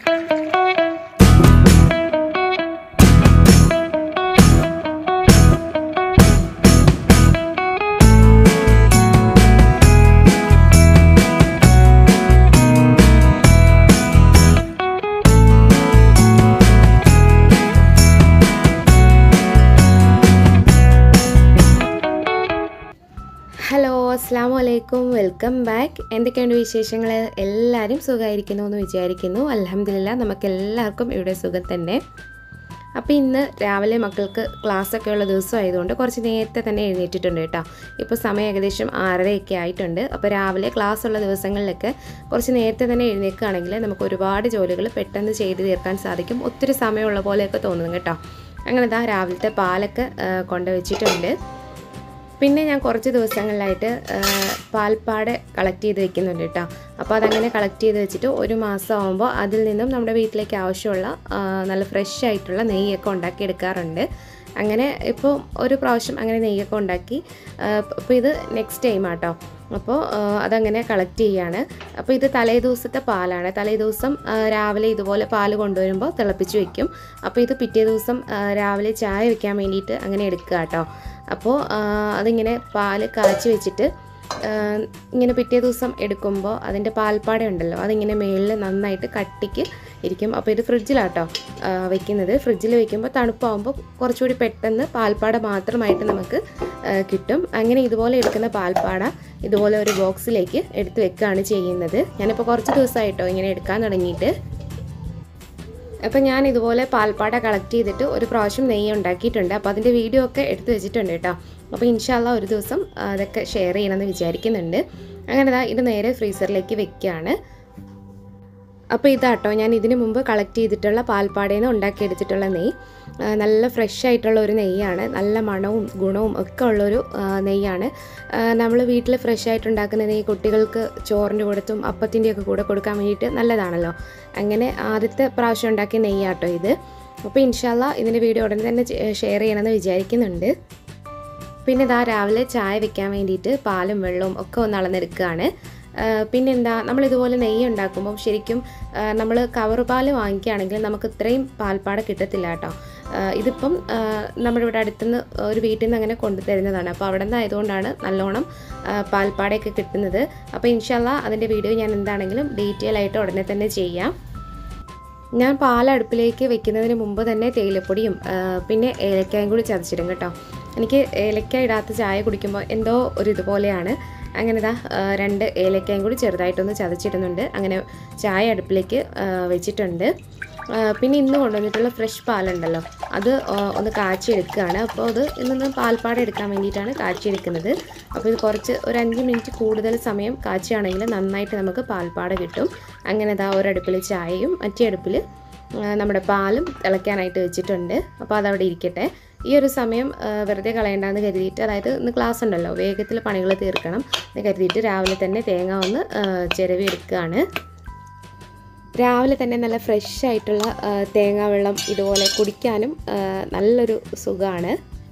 hello അസ്സാം വലൈക്കും welcome back എന്തൊക്കെയുണ്ട് വിശേഷങ്ങൾ എല്ലാവരും സുഖമായിരിക്കുന്നു എന്ന് വിചാരിക്കുന്നു അലഹമില്ല നമുക്ക് എല്ലാവർക്കും ഇവിടെ സുഖം തന്നെ അപ്പോൾ ഇന്ന് രാവിലെ മക്കൾക്ക് ക്ലാസ്സൊക്കെ ഉള്ള ദിവസം ആയതുകൊണ്ട് കുറച്ച് നേരത്തെ തന്നെ എഴുന്നേറ്റിട്ടുണ്ട് കേട്ടോ ഇപ്പോൾ സമയം ഏകദേശം ആറരയൊക്കെ ആയിട്ടുണ്ട് അപ്പോൾ രാവിലെ ക്ലാസ് ഉള്ള ദിവസങ്ങളിലൊക്കെ കുറച്ച് നേരത്തെ തന്നെ എഴുന്നേൽക്കുകയാണെങ്കിൽ നമുക്ക് ഒരുപാട് ജോലികൾ പെട്ടെന്ന് ചെയ്ത് തീർക്കാൻ സാധിക്കും ഒത്തിരി സമയമുള്ള പോലെയൊക്കെ തോന്നും കേട്ടോ അങ്ങനെ ഇതാ രാവിലത്തെ പാലൊക്കെ ആ, കൊണ്ടുവച്ചിട്ടുണ്ട് പിന്നെ ഞാൻ കുറച്ച് ദിവസങ്ങളിലായിട്ട് ആ, പാൽപ്പാട് കളക്ട് ചെയ്ത് വെക്കുന്നുണ്ട് കേട്ടോ അപ്പോൾ അതങ്ങനെ കളക്ട് ചെയ്ത് വെച്ചിട്ട് ഒരു മാസം ആകുമ്പോൾ അതിൽ നിന്നും നമ്മുടെ വീട്ടിലേക്ക് ആവശ്യമുള്ള ആ, നല്ല ഫ്രഷ് ആയിട്ടുള്ള നെയ്യൊക്കെ ഉണ്ടാക്കി എടുക്കാറുണ്ട് അങ്ങനെ ഇപ്പോൾ ഒരു പ്രാവശ്യം അങ്ങനെ നെയ്യൊക്കെ ഉണ്ടാക്കി അപ്പോൾ ഇത് നെക്സ്റ്റ് ടൈം ആട്ടോ അപ്പോൾ ആ, അതങ്ങനെ കളക്ട് ചെയ്യാണ് അപ്പോൾ ഇത് തലേ ദിവസത്തെ പാലാണ് തലേ ദിവസം ആ, രാവിലെ ഇതുപോലെ പാല് കൊണ്ടുവരുമ്പോൾ തിളപ്പിച്ച് വെക്കും അപ്പോൾ ഇത് പിറ്റേ ദിവസം ആ, രാവിലെ ചായ വെക്കാൻ വേണ്ടിയിട്ട് അങ്ങനെ എടുക്കുക കേട്ടോ അപ്പോൾ ആ, അതിങ്ങനെ പാല് കാച്ചി വെച്ചിട്ട് ആ, ഇങ്ങനെ പിറ്റേ ദിവസം എടുക്കുമ്പോൾ അതിൻ്റെ പാൽപ്പാട ഉണ്ടല്ലോ അതിങ്ങനെ മേളിൽ നന്നായിട്ട് കട്ടിക്ക് ഇരിക്കും അപ്പോൾ ഇത് ഫ്രിഡ്ജിലാട്ടോ ആ, വെക്കുന്നത് ഫ്രിഡ്ജിൽ വെക്കുമ്പോൾ തണുപ്പാകുമ്പോൾ കുറച്ചുകൂടി പെട്ടെന്ന് പാൽപ്പാട മാത്രമായിട്ട് നമുക്ക് ആ, കിട്ടും അങ്ങനെ ഇതുപോലെ എടുക്കുന്ന പാൽപ്പാട ഇതുപോലെ ഒരു ബോക്സിലേക്ക് എടുത്ത് വെക്കുകയാണ് ചെയ്യുന്നത് ഞാനിപ്പോൾ കുറച്ച് ദിവസമായിട്ടോ ഇങ്ങനെ എടുക്കാൻ തുടങ്ങിയിട്ട് അപ്പോൾ ഞാൻ ഇതുപോലെ പാൽപ്പാട കളക്ട് ചെയ്തിട്ട് ഒരു പ്രാവശ്യം നെയ്യ് ഉണ്ടാക്കിയിട്ടുണ്ട് അപ്പോൾ അതിൻ്റെ വീഡിയോ ഒക്കെ എടുത്തു വെച്ചിട്ടുണ്ട് കേട്ടോ അപ്പോൾ ഇൻഷാല്ല ഒരു ദിവസം ആ, അതൊക്കെ ഷെയർ ചെയ്യണമെന്ന് വിചാരിക്കുന്നുണ്ട് അങ്ങനെ ദാ ഇത് നേരെ ഫ്രീസറിലേക്ക് വെക്കുകയാണ് അപ്പോൾ ഇതാട്ടോ ഞാൻ ഇതിന് മുമ്പ് കളക്ട് ചെയ്തിട്ടുള്ള പാൽപ്പാടയിൽ നിന്ന് ഉണ്ടാക്കിയെടുത്തിട്ടുള്ള നെയ്യ് ആ, നല്ല ഫ്രഷ് ആയിട്ടുള്ള ഒരു നെയ്യാണ് നല്ല മണവും ഗുണവും ഒക്കെ ഉള്ളൊരു ആ, നെയ്യാണ് നമ്മൾ വീട്ടിൽ ഫ്രഷ് ആയിട്ട് ഉണ്ടാക്കുന്ന നെയ്യ് കുട്ടികൾക്ക് ചോറിൻ്റെ കൂടത്തും അപ്പത്തിൻ്റെയൊക്കെ കൂടെ കൊടുക്കാൻ വേണ്ടിയിട്ട് നല്ലതാണല്ലോ അങ്ങനെ ആദ്യത്തെ പ്രാവശ്യം ഉണ്ടാക്കിയ നെയ്യാട്ടോ ഇത് അപ്പോൾ ഇൻഷാല്ല ഇതിൻ്റെ വീഡിയോ ഉടനെ തന്നെ ഷെയർ ചെയ്യണമെന്ന് വിചാരിക്കുന്നുണ്ട് പിന്നെ ഇതാ രാവിലെ ചായ വെക്കാൻ വേണ്ടിയിട്ട് പാലും വെള്ളവും ഒക്കെ ഒന്ന് അളന്നെടുക്കുകയാണ് പിന്നെന്താ നമ്മളിതുപോലെ നെയ്യ് ഉണ്ടാക്കുമ്പോൾ ശരിക്കും നമ്മൾ കവർ പാൽ വാങ്ങിക്കുകയാണെങ്കിൽ നമുക്ക് ഇത്രയും പാൽപ്പാട കിട്ടത്തില്ല കേട്ടോ ആ, ഇതിപ്പം ആ, നമ്മുടെ ഇവിടെ അടുത്തുനിന്ന് ഒരു വീട്ടിൽ നിന്ന് അങ്ങനെ കൊണ്ടു തരുന്നതാണ് അപ്പോൾ അവിടെ നിന്ന് ആയതുകൊണ്ടാണ് നല്ലോണം ആ, പാൽപ്പാടയൊക്കെ കിട്ടുന്നത് അപ്പോൾ ഇൻഷാല്ല അതിൻ്റെ വീഡിയോ ഞാൻ എന്താണെങ്കിലും ഡീറ്റെയിൽ ആയിട്ട് ഉടനെ തന്നെ ചെയ്യാം ഞാൻ പാൽ അടുപ്പിലേക്ക് വെക്കുന്നതിന് മുമ്പ് തന്നെ തേയിലപ്പൊടിയും ആ, പിന്നെ ഏലക്കായും കൂടി ചതച്ചിടും കേട്ടോ എനിക്ക് ഏലക്ക ഇടാത്ത ചായ കുടിക്കുമ്പോൾ എന്തോ ഒരു ഇതുപോലെയാണ് അങ്ങനെ ദാ ആ, രണ്ട് ഏലക്കായും കൂടി ചെറുതായിട്ടൊന്ന് ചതച്ചിടുന്നുണ്ട് അങ്ങനെ ചായ അടുപ്പിലേക്ക് ആ, വെച്ചിട്ടുണ്ട് ആ, പിന്നെ ഇന്ന് കൊണ്ടുവന്നിട്ടുള്ള ഫ്രഷ് പാലുണ്ടല്ലോ അത് ആ, ഒന്ന് കാച്ചിയെടുക്കുകയാണ് അപ്പോൾ അത് ഇന്നൊന്ന് പാൽപ്പാട എടുക്കാൻ വേണ്ടിയിട്ടാണ് കാച്ചിയെടുക്കുന്നത് അപ്പോൾ ഇത് കുറച്ച് ഒരു അഞ്ച് മിനിറ്റ് കൂടുതൽ സമയം കാച്ചുകയാണെങ്കിൽ നന്നായിട്ട് നമുക്ക് പാൽപ്പാട കിട്ടും അങ്ങനെ ദാ ഒരടുപ്പിൽ ചായയും മറ്റേ അടുപ്പിൽ ആ, നമ്മുടെ പാലും തിളയ്ക്കാനായിട്ട് വെച്ചിട്ടുണ്ട് അപ്പോൾ അതവിടെ ഇരിക്കട്ടെ ഈ ഒരു സമയം ആ, വെറുതെ കളയണ്ടെന്ന് കരുതിയിട്ട് അതായത് ഇന്ന് ക്ലാസ് ഉണ്ടല്ലോ വേഗത്തിൽ പണികൾ തീർക്കണം എന്ന് കരുതിയിട്ട് രാവിലെ തന്നെ തേങ്ങ ഒന്ന് ആ, ചിരവി എടുക്കുകയാണ് രാവിലെ തന്നെ നല്ല ഫ്രഷ് ആയിട്ടുള്ള ആ, തേങ്ങാ വെള്ളം ഇതുപോലെ കുടിക്കാനും ആ, നല്ലൊരു സുഖമാണ്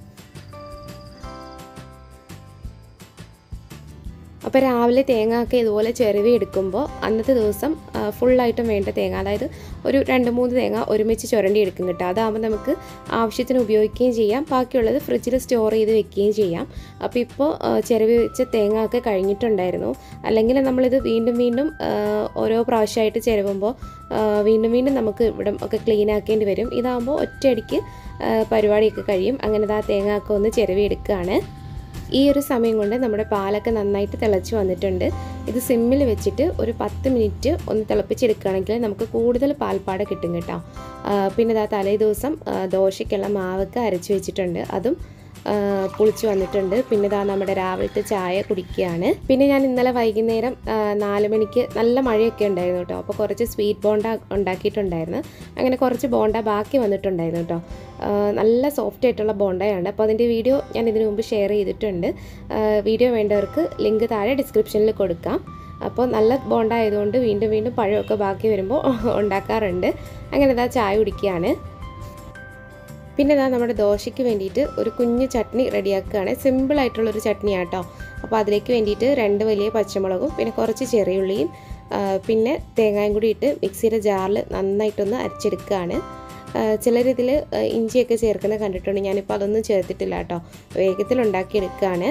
അപ്പോൾ രാവിലെ തേങ്ങ ഒക്കെ ഇതുപോലെ ചിരവി എടുക്കുമ്പോൾ അന്നത്തെ ദിവസം ആ, ഫുള്ളായിട്ടും വേണ്ട തേങ്ങ അതായത് ഒരു രണ്ട് മൂന്ന് തേങ്ങ ഒരുമിച്ച് ചുരണ്ടി എടുക്കും കേട്ടോ അതാകുമ്പോൾ നമുക്ക് ആവശ്യത്തിന് ഉപയോഗിക്കുകയും ചെയ്യാം ബാക്കിയുള്ളത് ഫ്രിഡ്ജിൽ സ്റ്റോർ ചെയ്ത് വെക്കുകയും ചെയ്യാം അപ്പോൾ ഇപ്പോൾ ആ, ചിരവി വെച്ച തേങ്ങ ഒക്കെ കഴിഞ്ഞിട്ടുണ്ടായിരുന്നു അല്ലെങ്കിൽ നമ്മളിത് വീണ്ടും വീണ്ടും ആ, ഓരോ പ്രാവശ്യമായിട്ട് ചിരവുമ്പോൾ ആ, വീണ്ടും വീണ്ടും നമുക്ക് ഇവിടെ ഒക്കെ ക്ലീൻ ആക്കേണ്ടി വരും ഇതാകുമ്പോൾ ഒറ്റയടിക്ക് ആ, പരിപാടിയൊക്കെ കഴിയും അങ്ങനെ ആ തേങ്ങ ഒക്കെ ഒന്ന് ചിരവി എടുക്കുകയാണ് ഈ ഒരു സമയം കൊണ്ട് നമ്മുടെ പാലൊക്കെ നന്നായിട്ട് തിളച്ച് വന്നിട്ടുണ്ട് ഇത് സിമ്മിൽ വെച്ചിട്ട് ഒരു പത്ത് മിനിറ്റ് ഒന്ന് തിളപ്പിച്ചെടുക്കുകയാണെങ്കിൽ നമുക്ക് കൂടുതൽ പാൽപ്പാട കിട്ടും കേട്ടോ ആ, പിന്നെ ഇതാ തലേ ദിവസം ആ, ദോശയ്ക്കുള്ള മാവൊക്കെ അരച്ച് വെച്ചിട്ടുണ്ട് അതും ആ, പുളിച്ച് വന്നിട്ടുണ്ട് പിന്നെ ഇതാ നമ്മുടെ രാവിലത്തെ ചായ കുടിക്കുകയാണ് പിന്നെ ഞാൻ ഇന്നലെ വൈകുന്നേരം ആ, നാല് മണിക്ക് നല്ല മഴയൊക്കെ ഉണ്ടായിരുന്നു കേട്ടോ അപ്പോൾ കുറച്ച് സ്വീറ്റ് ബോണ്ട ഉണ്ടാക്കിയിട്ടുണ്ടായിരുന്നു അങ്ങനെ കുറച്ച് ബോണ്ട ബാക്കി വന്നിട്ടുണ്ടായിരുന്നു കേട്ടോ ആ, നല്ല സോഫ്റ്റ് ആയിട്ടുള്ള ബോണ്ടയാണ് അപ്പോൾ അതിൻ്റെ വീഡിയോ ഞാൻ ഇതിനു മുമ്പ് ഷെയർ ചെയ്തിട്ടുണ്ട് ആ, വീഡിയോ വേണ്ടവർക്ക് ലിങ്ക് താഴെ ഡിസ്ക്രിപ്ഷനിൽ കൊടുക്കാം അപ്പോൾ നല്ല ബോണ്ട ആയതുകൊണ്ട് വീണ്ടും വീണ്ടും പഴമൊക്കെ ബാക്കി വരുമ്പോൾ ഉണ്ടാക്കാറുണ്ട് അങ്ങനെ ഇതാ ചായ കുടിക്കുകയാണ് പിന്നെ ഇതാ നമ്മുടെ ദോശയ്ക്ക് വേണ്ടിയിട്ട് ഒരു കുഞ്ഞു ചട്നി റെഡിയാക്കുകയാണ് സിമ്പിളായിട്ടുള്ളൊരു ചട്നി ആട്ടോ അപ്പോൾ അതിലേക്ക് വേണ്ടിയിട്ട് രണ്ട് വലിയ പച്ചമുളകും പിന്നെ കുറച്ച് ചെറിയുള്ളിയും ആ, പിന്നെ തേങ്ങായും കൂടി ഇട്ട് മിക്സിയുടെ ജാറിൽ നന്നായിട്ടൊന്ന് അരച്ചെടുക്കുകയാണ് ചിലരിതിൽ ഇഞ്ചിയൊക്കെ ചേർക്കുന്നത് കണ്ടിട്ടുണ്ട് ഞാനിപ്പോൾ അതൊന്നും ചേർത്തിട്ടില്ല കേട്ടോ വേഗത്തിൽ ഉണ്ടാക്കിയെടുക്കുകയാണ്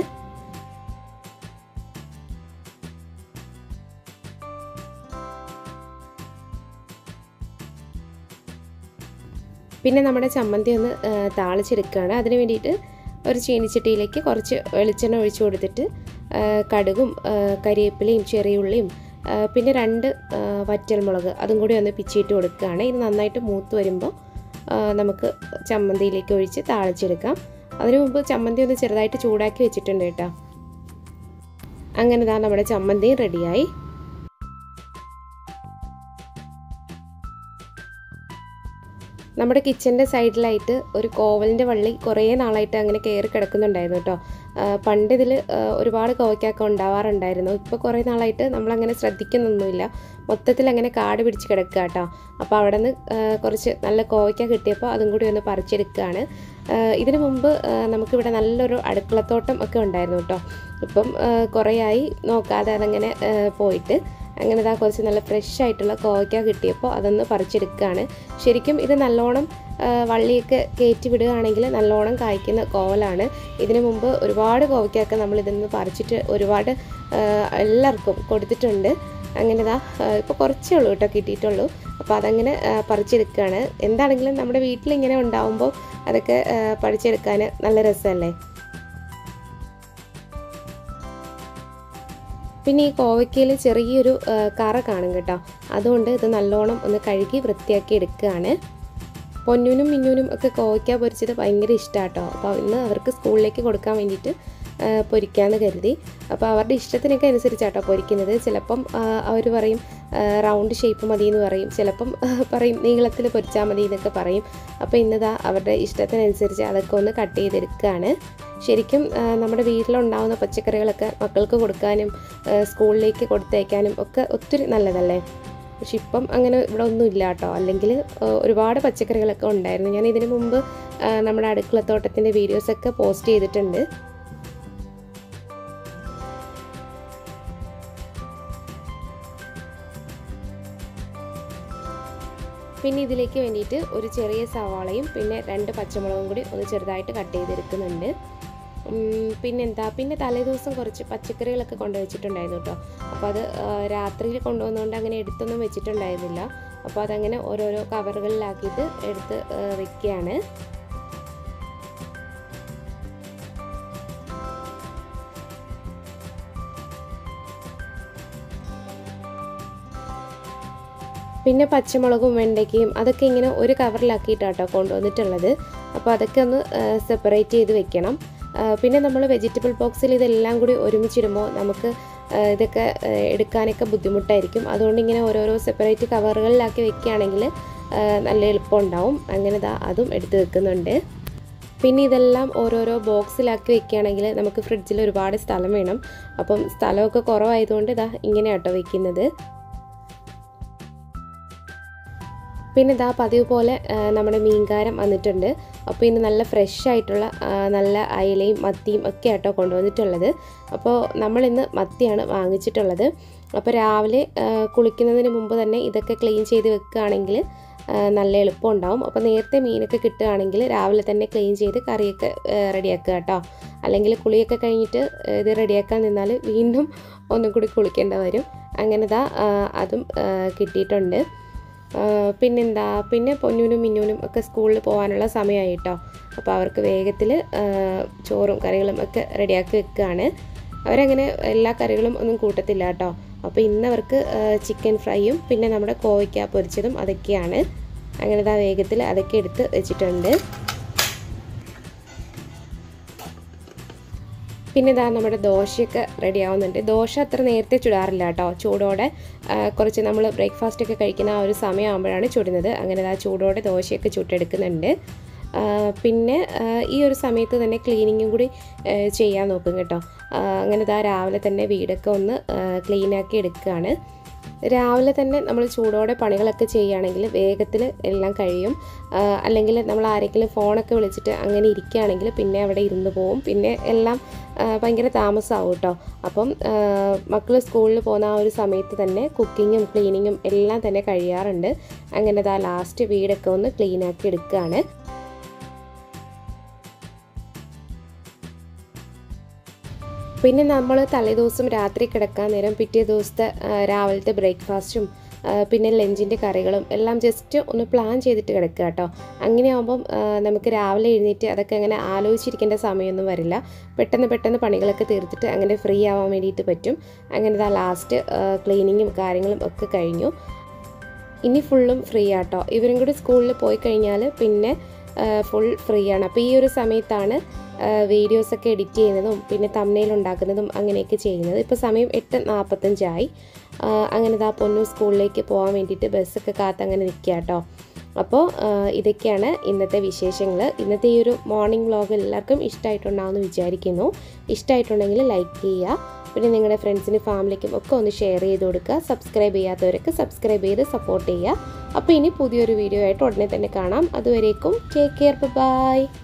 പിന്നെ നമ്മുടെ ചമ്മന്തി ഒന്ന് ആ, താളിച്ചെടുക്കുകയാണ് അതിന് വേണ്ടിയിട്ട് ഒരു ചീനിച്ചട്ടിയിലേക്ക് കുറച്ച് വെളിച്ചെണ്ണ ഒഴിച്ചു കൊടുത്തിട്ട് ആ, കടുകും ആ, കരിവേപ്പിലയും ചെറിയുള്ളിയും ആ, പിന്നെ രണ്ട് ആ, വറ്റൽമുളക് അതും കൂടി ഒന്ന് പിച്ചിയിട്ട് കൊടുക്കുകയാണ് ഇത് നന്നായിട്ട് മൂത്ത് വരുമ്പോൾ ആ, നമുക്ക് ചമ്മന്തിയിലേക്ക് ഒഴിച്ച് താളിച്ചെടുക്കാം അതിനു മുമ്പ് ചമ്മന്തി ഒന്ന് ചെറുതായിട്ട് ചൂടാക്കി വെച്ചിട്ടുണ്ട് കേട്ടോ അങ്ങനെ ഇതാ നമ്മുടെ ചമ്മന്തിയും റെഡിയായി നമ്മുടെ കിച്ചൻ്റെ സൈഡിലായിട്ട് ഒരു കോവലിൻ്റെ വള്ളി കുറേ നാളായിട്ട് അങ്ങനെ കയറി കിടക്കുന്നുണ്ടായിരുന്നു കേട്ടോ ആ, പണ്ട് ഇതിൽ ഒരുപാട് കോവയ്ക്കൊക്കെ ഉണ്ടാവാറുണ്ടായിരുന്നു ഇപ്പോൾ കുറേ നാളായിട്ട് നമ്മളങ്ങനെ ശ്രദ്ധിക്കുന്നൊന്നുമില്ല മൊത്തത്തിൽ അങ്ങനെ കാട് പിടിച്ച് കിടക്കുക കേട്ടോ അപ്പോൾ അവിടെ നിന്ന് കുറച്ച് നല്ല കോവയ്ക്ക കിട്ടിയപ്പോൾ അതും കൂടി ഒന്ന് പറിച്ചെടുക്കുകയാണ് ആ, ഇതിനു മുമ്പ് ആ, നമുക്കിവിടെ നല്ലൊരു അടുക്കളത്തോട്ടം ഒക്കെ ഉണ്ടായിരുന്നു കേട്ടോ ഇപ്പം ആ, കുറേയായി നോക്കാതെ അതങ്ങനെ ആ, പോയിട്ട് അങ്ങനെ ഇതാ കുറച്ച് നല്ല ഫ്രഷ് ആയിട്ടുള്ള കോവയ്ക്ക കിട്ടിയപ്പോൾ അതൊന്ന് പറിച്ചെടുക്കുകയാണ് ശരിക്കും ഇത് നല്ലോണം ആ, വള്ളിയൊക്കെ കയറ്റി വിടുകയാണെങ്കിൽ നല്ലോണം കായ്ക്കുന്ന കോവലാണ് ഇതിനു മുമ്പ് ഒരുപാട് കോവയ്ക്കൊക്കെ നമ്മൾ ഇതിൽ നിന്ന് പറിച്ചിട്ട് ഒരുപാട് ആ, എല്ലാവർക്കും കൊടുത്തിട്ടുണ്ട് അങ്ങനെ ഇതാ ഇപ്പോൾ കുറച്ചേ ഉള്ളൂ കേട്ടോ കിട്ടിയിട്ടുള്ളൂ അപ്പോൾ അതങ്ങനെ ആ, പറിച്ചെടുക്കുകയാണ് എന്താണെങ്കിലും നമ്മുടെ വീട്ടിലിങ്ങനെ ഉണ്ടാവുമ്പോൾ അതൊക്കെ ആ, പറിച്ചെടുക്കാൻ നല്ല രസമല്ലേ പിന്നെ ഈ കോവയ്ക്കയിൽ ചെറിയൊരു ആ, കറ കാണും കേട്ടോ അതുകൊണ്ട് ഇത് നല്ലോണം ഒന്ന് കഴുകി വൃത്തിയാക്കി എടുക്കുകയാണ് പൊന്നൂനും മിന്നൂനും ഒക്കെ കോവയ്ക്ക പൊരിച്ചത് ഭയങ്കര ഇഷ്ടമാണ് കേട്ടോ അപ്പോൾ ഇന്ന് അവർക്ക് സ്കൂളിലേക്ക് കൊടുക്കാൻ വേണ്ടിയിട്ട് ആ, പൊരിക്കാമെന്ന് കരുതി അപ്പോൾ അവരുടെ ഇഷ്ടത്തിനൊക്കെ അനുസരിച്ചാട്ടോ പൊരിക്കുന്നത് ചിലപ്പം അവർ പറയും റൗണ്ട് ഷേപ്പ് മതി എന്ന് പറയും ചിലപ്പം ആ, പറയും നീളത്തിൽ പൊരിച്ചാൽ മതി എന്നൊക്കെ പറയും അപ്പോൾ ഇന്നതാ അവരുടെ ഇഷ്ടത്തിനനുസരിച്ച് അതൊക്കെ ഒന്ന് കട്ട് ചെയ്തെടുക്കുകയാണ് ശരിക്കും ആ, നമ്മുടെ വീട്ടിലുണ്ടാവുന്ന പച്ചക്കറികളൊക്കെ മക്കൾക്ക് കൊടുക്കാനും ആ, സ്കൂളിലേക്ക് കൊടുത്തയക്കാനും ഒക്കെ ഒത്തിരി നല്ലതല്ലേ പക്ഷെ ഇപ്പം അങ്ങനെ ഇവിടെ ഒന്നും ഇല്ല കേട്ടോ അല്ലെങ്കിൽ ഒരുപാട് പച്ചക്കറികളൊക്കെ ഉണ്ടായിരുന്നു ഞാൻ ഇതിനു മുമ്പ് ആ, നമ്മുടെ അടുക്കളത്തോട്ടത്തിൻ്റെ വീഡിയോസൊക്കെ പോസ്റ്റ് ചെയ്തിട്ടുണ്ട് പിന്നെ ഇതിലേക്ക് വേണ്ടിയിട്ട് ഒരു ചെറിയ സവാളയും പിന്നെ രണ്ട് പച്ചമുളകും കൂടി ഒന്ന് ചെറുതായിട്ട് കട്ട് ചെയ്തെടുക്കുന്നുണ്ട് ഉം, പിന്നെന്താ പിന്നെ തലേദിവസം കുറച്ച് പച്ചക്കറികളൊക്കെ കൊണ്ടുവച്ചിട്ടുണ്ടായിരുന്നു കേട്ടോ അപ്പോൾ അത് ആ, രാത്രിയിൽ കൊണ്ടുവന്നുകൊണ്ട് അങ്ങനെ എടുത്തൊന്നും വെച്ചിട്ടുണ്ടായിരുന്നില്ല അപ്പോൾ അതങ്ങനെ ഓരോരോ കവറുകളിലാക്കിയിട്ട് എടുത്ത് ആ, വെക്കുകയാണ് പിന്നെ പച്ചമുളകും വെണ്ടയ്ക്കയും അതൊക്കെ ഇങ്ങനെ ഒരു കവറിലാക്കിയിട്ടാട്ടോ കൊണ്ടുവന്നിട്ടുള്ളത് അപ്പോൾ അതൊക്കെ ഒന്ന് സെപ്പറേറ്റ് ചെയ്ത് വെക്കണം ആ, പിന്നെ നമ്മൾ വെജിറ്റബിൾ ബോക്സിൽ ഇതെല്ലാം കൂടി ഒരുമിച്ചിടുമ്പോൾ നമുക്ക് ആ, ഇതൊക്കെ ആ, എടുക്കാനൊക്കെ ബുദ്ധിമുട്ടായിരിക്കും അതുകൊണ്ട് ഇങ്ങനെ ഓരോരോ സെപ്പറേറ്റ് കവറുകളിലാക്കി വെക്കുകയാണെങ്കിൽ ആ, നല്ല എളുപ്പമുണ്ടാവും അങ്ങനെ ദാ അതും എടുത്ത് വെക്കുന്നുണ്ട് പിന്നെ ഇതെല്ലാം ഓരോരോ ബോക്സിലാക്കി വെക്കുകയാണെങ്കിൽ നമുക്ക് ഫ്രിഡ്ജിൽ ഒരുപാട് സ്ഥലം വേണം അപ്പം സ്ഥലമൊക്കെ കുറവായതുകൊണ്ട് ഇതാ ഇങ്ങനെ കേട്ടോ വെക്കുന്നത് പിന്നെ ഇതാ പതിവ് പോലെ ആ, നമ്മുടെ മീൻകാരം വന്നിട്ടുണ്ട് അപ്പോൾ ഇന്ന് നല്ല ഫ്രഷ് ആയിട്ടുള്ള ആ, നല്ല അയലയും മത്തിയും ഒക്കെ ആട്ടോ കൊണ്ടുവന്നിട്ടുള്ളത് അപ്പോൾ നമ്മളിന്ന് മത്തിയാണ് വാങ്ങിച്ചിട്ടുള്ളത് അപ്പോൾ രാവിലെ ആ, കുളിക്കുന്നതിന് മുമ്പ് തന്നെ ഇതൊക്കെ ക്ലീൻ ചെയ്ത് വെക്കുകയാണെങ്കിൽ ആ, നല്ല എളുപ്പം ഉണ്ടാവും അപ്പോൾ നേരത്തെ മീനൊക്കെ കിട്ടുകയാണെങ്കിൽ രാവിലെ തന്നെ ക്ലീൻ ചെയ്ത് കറിയൊക്കെ റെഡിയാക്കുക കേട്ടോ അല്ലെങ്കിൽ കുളിയൊക്കെ കഴിഞ്ഞിട്ട് ആ, ഇത് റെഡിയാക്കാൻ നിന്നാൽ വീണ്ടും ഒന്നും കൂടി കുളിക്കേണ്ട വരും അങ്ങനെ ദാ ആ, അതും ആ, കിട്ടിയിട്ടുണ്ട് ആ, പിന്നെന്താ പിന്നെ പൊന്നൂനും മിന്നൂനും ഒക്കെ സ്കൂളിൽ പോകാനുള്ള സമയമായി കേട്ടോ അപ്പോൾ അവർക്ക് വേഗത്തിൽ ചോറും കറികളും ഒക്കെ റെഡിയാക്കി വെക്കുകയാണ് അവരങ്ങനെ എല്ലാ കറികളും ഒന്നും കൂട്ടത്തില്ല കേട്ടോ അപ്പോൾ ഇന്ന് അവർക്ക് ചിക്കൻ ഫ്രൈയും പിന്നെ നമ്മുടെ കോവയ്ക്ക പൊരിച്ചതും അതൊക്കെയാണ് അങ്ങനെ ഇതാ വേഗത്തിൽ അതൊക്കെ എടുത്ത് വെച്ചിട്ടുണ്ട് പിന്നെ ഇതാ നമ്മുടെ ദോശയൊക്കെ റെഡി ആവുന്നുണ്ട് ദോശ അത്ര നേരത്തെ ചുടാറില്ല കേട്ടോ ചൂടോടെ ആ, കുറച്ച് നമ്മൾ ബ്രേക്ക്ഫാസ്റ്റ് ഒക്കെ കഴിക്കുന്ന ആ ഒരു സമയമാകുമ്പോഴാണ് ചുടുന്നത് അങ്ങനെ ഇതാ ചൂടോടെ ദോശയൊക്കെ ചുട്ടെടുക്കുന്നുണ്ട് ആ, പിന്നെ ആ, ഈ ഒരു സമയത്ത് തന്നെ ക്ലീനിങ്ങും കൂടി ആ, ചെയ്യാൻ നോക്കും കേട്ടോ ആ, അങ്ങനെ ഇതാ രാവിലെ തന്നെ വീടൊക്കെ ഒന്ന് ക്ലീനാക്കി എടുക്കുകയാണ് രാവിലെ തന്നെ നമ്മൾ ചൂടോടെ പണികളൊക്കെ ചെയ്യുകയാണെങ്കിൽ വേഗത്തിൽ എല്ലാം കഴിയും ആ, അല്ലെങ്കിൽ നമ്മൾ ആരെങ്കിലും ഫോണൊക്കെ വിളിച്ചിട്ട് അങ്ങനെ ഇരിക്കുകയാണെങ്കിൽ പിന്നെ അവിടെ ഇരുന്ന് പോവും പിന്നെ എല്ലാം ആ, ഭയങ്കര താമസമാവും കേട്ടോ അപ്പം മക്കൾ സ്കൂളിൽ പോകുന്ന ആ ഒരു സമയത്ത് തന്നെ കുക്കിങ്ങും ക്ലീനിങ്ങും എല്ലാം തന്നെ കഴിയാറുണ്ട് അങ്ങനെ ദാ ലാസ്റ്റ് വീടൊക്കെ ഒന്ന് ക്ലീൻ ആക്കി എടുക്കുകയാണ് പിന്നെ നമ്മൾ തലേദിവസം രാത്രി കിടക്കാൻ നേരം പിറ്റേ ദിവസത്തെ ആ, രാവിലത്തെ ബ്രേക്ക്ഫാസ്റ്റും ആ, പിന്നെ ലഞ്ചിൻ്റെ കറികളും എല്ലാം ജസ്റ്റ് ഒന്ന് പ്ലാൻ ചെയ്തിട്ട് കിടക്കുക കേട്ടോ അങ്ങനെയാകുമ്പം ആ, നമുക്ക് രാവിലെ എഴുന്നേറ്റ് അതൊക്കെ അങ്ങനെ ആലോചിച്ചിരിക്കേണ്ട സമയമൊന്നും വരില്ല പെട്ടെന്ന് പെട്ടെന്ന് പണികളൊക്കെ തീർത്തിട്ട് അങ്ങനെ ഫ്രീ ആവാൻ വേണ്ടിയിട്ട് പറ്റും അങ്ങനെ ഇതാ ലാസ്റ്റ് ക്ലീനിങ്ങും കാര്യങ്ങളും ഒക്കെ കഴിഞ്ഞു ഇനി ഫുള്ളും ഫ്രീ ആട്ടോ ഇവരും കൂടി സ്കൂളിൽ പോയി കഴിഞ്ഞാൽ പിന്നെ ഫുൾ ഫ്രീ ആണ് അപ്പോൾ ഈ ഒരു സമയത്താണ് വീഡിയോസൊക്കെ എഡിറ്റ് ചെയ്യുന്നതും പിന്നെ തമ്മനയിൽ ഉണ്ടാക്കുന്നതും അങ്ങനെയൊക്കെ ചെയ്യുന്നത് ഇപ്പോൾ സമയം എട്ട് നാൽപ്പത്തഞ്ചായി ആ, അങ്ങനെ ഇതാ പൊന്നു സ്കൂളിലേക്ക് പോകാൻ വേണ്ടിയിട്ട് ബസ്സൊക്കെ കാത്ത് അങ്ങനെ നിൽക്കുക കേട്ടോ അപ്പോൾ ആ, ഇതൊക്കെയാണ് ഇന്നത്തെ വിശേഷങ്ങൾ ഇന്നത്തെ ഈ ഒരു മോർണിംഗ് വ്ളോഗ് എല്ലാവർക്കും ഇഷ്ടമായിട്ടുണ്ടാവുമെന്ന് വിചാരിക്കുന്നു ഇഷ്ടമായിട്ടുണ്ടെങ്കിൽ ലൈക്ക് ചെയ്യുക പിന്നെ നിങ്ങളുടെ ഫ്രണ്ട്സിനും ഫാമിലിക്കും ഒക്കെ ഒന്ന് ഷെയർ ചെയ്ത് കൊടുക്കുക സബ്സ്ക്രൈബ് ചെയ്യാത്തവരൊക്കെ സബ്സ്ക്രൈബ് ചെയ്ത് സപ്പോർട്ട് ചെയ്യുക അപ്പോൾ ഇനി പുതിയൊരു വീഡിയോ ആയിട്ട് ഉടനെ തന്നെ കാണാം അതുവരേക്കും ടേക്ക് കെയർ ബൈ